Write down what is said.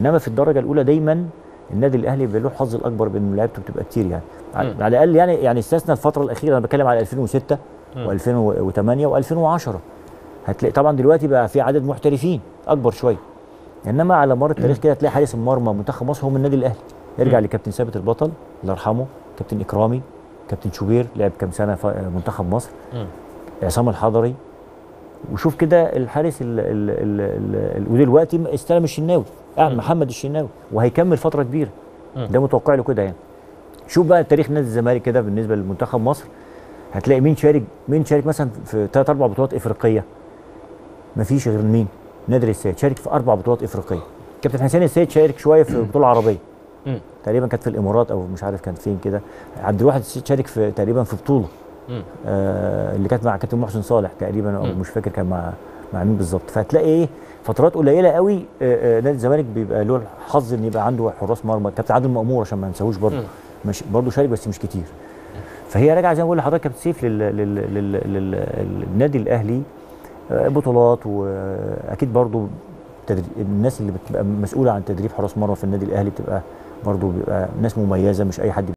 انما في الدرجه الاولى دايما النادي الاهلي بيبقى له الحظ الاكبر بان لعيبته بتبقى كتير يعني على مم. على الاقل يعني يعني استثنى الفتره الاخيره انا بتكلم على 2006 مم. و2008 و2010 هتلاقي طبعا دلوقتي بقى في عدد محترفين اكبر شويه انما على مر التاريخ كده هتلاقي حارس المرمى منتخب مصر هو من النادي الاهلي يرجع مم. لكابتن ثابت البطل الله يرحمه كابتن اكرامي كابتن شوبير لعب كام سنه في منتخب مصر مم. عصام الحضري وشوف كده الحارس ال ال ال ال ال ودلوقتي استلم الشناوي آه مم. محمد الشناوي وهيكمل فتره كبيره مم. ده متوقع له كده يعني شوف بقى تاريخ نادي الزمالك كده بالنسبه لمنتخب مصر هتلاقي مين شارك مين شارك مثلا في ثلاث اربع بطولات افريقيه مفيش غير مين نادر السيد شارك في اربع بطولات افريقيه كابتن حسين السيد شارك شويه في بطوله عربيه مم. تقريبا كانت في الامارات او مش عارف كانت فين كده عبد الواحد السيد شارك في تقريبا في بطوله مم. آه اللي كانت مع كابتن محسن صالح تقريبا او مم. مش فاكر كان مع مع مين بالظبط فهتلاقي ايه فترات قليله قوي آه آه نادي الزمالك بيبقى له الحظ ان يبقى عنده حراس مرمى كابتن عادل مأمور عشان ما ننساهوش برضه مم. مش برضه شارك بس مش كتير فهي راجعه زي ما بقول لحضرتك كابتن سيف لل- لل- لل- لل- للنادي الاهلي آه، بطولات واكيد برضه تدري- الناس اللي بتبقى مسؤوله عن تدريب حراس مرمى في النادي الاهلي بتبقى برضه بيبقى ناس مميزه مش اي حد